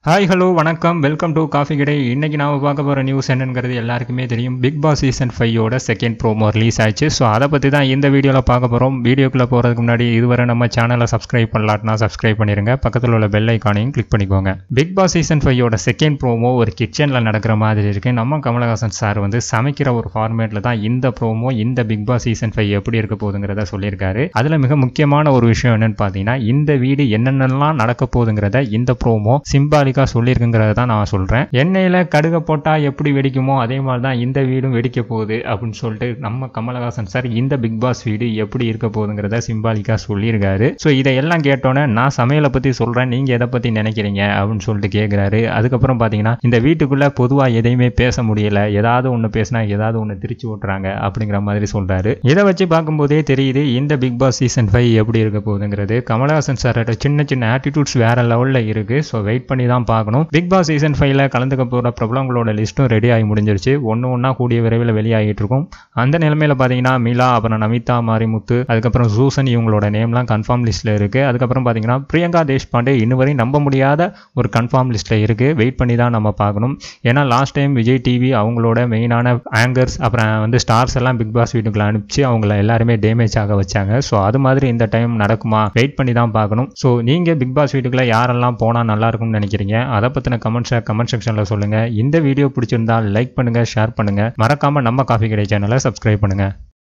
hi hello வணக்கம் welcome to coffee கடை இன்னைக்கு நாம பார்க்க போகிற நியூஸ் என்னங்கிறது எல்லாருக்குமே தெரியும் பிக் பாஸ் சீசன் ஃபைவோட செகண்ட் ப்ரோமோ ரிலீஸ் ஆயிடுச்சு ஸோ அதை பற்றி தான் இந்த வீடியோவில் பார்க்க போகிறோம் வீடியோக்குள்ளே போகிறதுக்கு முன்னாடி இதுவரை நம்ம சேனலை சப்ஸ்கிரைப் பண்ணலாட்னா சப்ஸ்கிரைப் பண்ணிருங்க பக்கத்தில் உள்ள பெல் ஐக்கானையும் கிளிக் பண்ணிக்கோங்க பிக் பாஸ் சீசன் ஃபைவோட செகண்ட் ப்ரோமோ ஒரு கிச்சனில் நடக்கிற மாதிரி இருக்கு நம்ம கமலஹாசன் சார் வந்து சமைக்கிற ஒரு ஃபார்மேட்டில் தான் இந்த ப்ரோமோ இந்த பிக் பாஸ் சீசன் ஃபைவ் எப்படி இருக்க போகுதுங்கிறத சொல்லியிருக்காரு அதில் மிக முக்கியமான ஒரு விஷயம் என்னன்னு பார்த்தீங்கன்னா இந்த வீடு என்னென்னலாம் நடக்க போகுதுங்கிறத இந்த ப்ரோமோ சிம்பாலிக்காக சொல்லியிருக்குங்கிறத தான் நான் சொல்கிறேன் எண்ணெயில் கடுக போட்டால் எப்படி வெடிக்குமோ அதே மாதிரி தான் இந்த வீடும் வெடிக்க போகுது அப்படின்னு சொல்லிட்டு நம்ம கமலஹாசன் சார் இந்த பிக் பாஸ் வீடு எப்படி இருக்க போகுதுங்கிறத சிம்பாலிக்காக சொல்லியிருக்காரு ஸோ இதையெல்லாம் கேட்டோன்னே நான் சமையலை பற்றி சொல்கிறேன் நீங்கள் எதை பற்றி நினைக்கிறீங்க அப்படின்னு சொல்லிட்டு கேட்குறாரு அதுக்கப்புறம் பார்த்தீங்கன்னா இந்த வீட்டுக்குள்ளே பொதுவாக எதையுமே பேச முடியல ஏதாவது ஒன்று பேசினா ஏதாவது ஒன்று திருச்சி ஓட்டுறாங்க அப்படிங்கிற மாதிரி சொல்கிறாரு இதை வச்சு பார்க்கும்போதே தெரியுது இந்த பிக் பாஸ் சீசன் ஃபைவ் எப்படி இருக்க போகுதுங்கிறது கமலஹாசன் சாரோட சின்ன சின்ன ஆட்டிடியூட்ஸ் வேற லெவலில் இருக்குது ஸோ வெயிட் பண்ணி தான் பார்க்கணும் பிக் பாஸ் சீசன் ஃபைவ்ல கலந்துக்க போகிற பிரபலங்களோட லிஸ்ட்டும் ரெடி ஆகி முடிஞ்சிருச்சு ஒன்று ஒன்றா கூடிய விரைவில் வெளியாகிட்டு இருக்கும் அந்த நிலைமையில் பார்த்தீங்கன்னா மிலா அப்புறம் நமிதா மாரிமுத்து அதுக்கப்புறம் சூசன் இவங்களோட நேம்லாம் கன்ஃபார்ம் லிஸ்ட்டில் இருக்குது அதுக்கப்புறம் பார்த்தீங்கன்னா பிரியங்கா தேஷ்பாண்டே இன்னும் வரை நம்ப முடியாத ஒரு கன்ஃபார்ம் லிஸ்ட்டில் இருக்குது வெயிட் பண்ணி தான் நம்ம பார்க்கணும் ஏன்னா லாஸ்ட் டைம் விஜய் டிவி அவங்களோட மெயினான ஆங்கர்ஸ் அப்புறம் வந்து ஸ்டார்ஸ் எல்லாம் பிக் பாஸ் வீட்டுக்குள்ள அனுப்பிச்சு அவங்கள எல்லாருமே டேமேஜ் ஆக வச்சாங்க ஸோ அது மாதிரி இந்த டைம் நடக்குமா வெயிட் பண்ணி தான் பார்க்கணும் ஸோ நீங்கள் பிக் பாஸ் வீட்டுக்குள்ள யாரெல்லாம் போனால் நல்லா இருக்கும்னு நினைக்கிறீங்க அதை பற்றின கமெண்ட்ஸை கமெண்ட் செக்ஷனில் சொல்லுங்கள் இந்த வீடியோ பிடிச்சிருந்தா லைக் பண்ணுங்கள் ஷேர் பண்ணுங்கள் மறக்காமல் நம்ம காஃபி கடை சேனலை சப்ஸ்கிரைப் பண்ணுங்கள்